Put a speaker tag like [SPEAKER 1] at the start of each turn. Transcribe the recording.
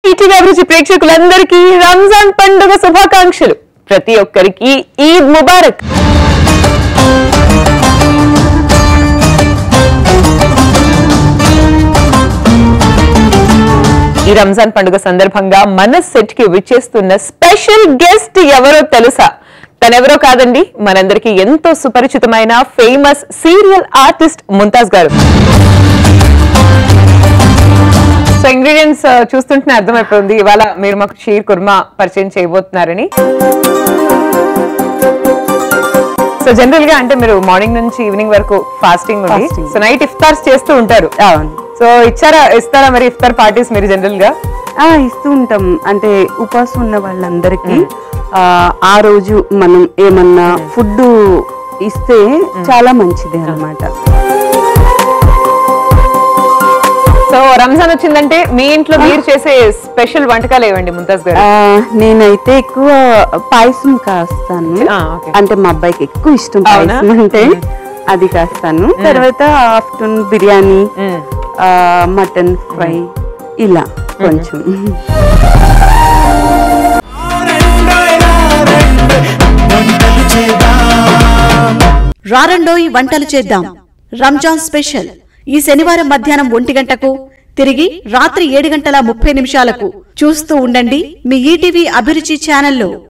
[SPEAKER 1] ETV అభిరుచి ప్రేక్షకులందరికీ రంజాన్ పండుగ శుభాకాంక్షలు ప్రతి ఒక్కరికి ఈద్ ముబారక్ ఈ రంజాన్ పండుగ సందర్భంగా మన సెట్ కి విచ్చేస్తున్న స్పెషల్ గెస్ట్ ఎవరో తెలుసా తనెవరో కాదండి మనందరికీ ఎంతో సుపరిచితమైన ఫేమస్ సీరియల్ ఆర్టిస్ట్ ముంతాజ్ గారు సో ఇంగ్రీడియంట్స్ చూస్తుంటేనే అర్థమైపోతుంది ఇవాళ మీరు మాకు షీర్ కుర్మా పరిచయం చేయబోతున్నారని సో జనరల్ గా అంటే మీరు మార్నింగ్ నుంచి ఈవినింగ్ వరకు ఫాస్టింగ్ ఉంది
[SPEAKER 2] Fasting.
[SPEAKER 1] సో నైట్ ఇఫ్తార్స్ చేస్తూ ఉంటారు
[SPEAKER 2] అవును
[SPEAKER 1] సో ఇచ్చారా ఇస్తారా మరి ఇఫ్తార్ పార్టీస్ మీరు జనరల్ గా
[SPEAKER 2] ఆ, ఇస్తూ ఉంటాం అంటే ఉపవాసం ఉన్న వాళ్ళందరికీ ఆ, ఆ రోజు మనం ఏమన్నా ఫుడ్ ఇస్తే చాలా మంచిది అన్నమాట
[SPEAKER 1] సో రంజాన్ వచ్చిందంటే మీ ఇంట్లో మీరు చేసే స్పెషల్ వంటకాలు ఏవండి ముంతాజ్ గారు
[SPEAKER 2] ఆ, నేనైతే ఎక్కువ పాయసం కాస్తాను
[SPEAKER 1] ఆ, okay.
[SPEAKER 2] అంటే మా అబ్బాయికి ఎక్కువ ఇష్టం
[SPEAKER 1] అవునా?
[SPEAKER 2] పాయసం అంటే అది కాస్తాను తర్వాత ఆఫ్టర్నూన్ బిర్యానీ
[SPEAKER 1] మ్మ్.
[SPEAKER 2] ఆ, మటన్ ఫ్రై ఇలా కొంచెం
[SPEAKER 3] రారండోయ్ వంటలు చేద్దాం రంజాన్ స్పెషల్ ఈ శనివారం మధ్యాహ్నం ఒంటి గంటకు తిరిగి రాత్రి ఏడు గంటల ముప్పై నిమిషాలకు చూస్తూ ఉండండి మీ ఈటీవీ అభిరుచి ఛానల్లో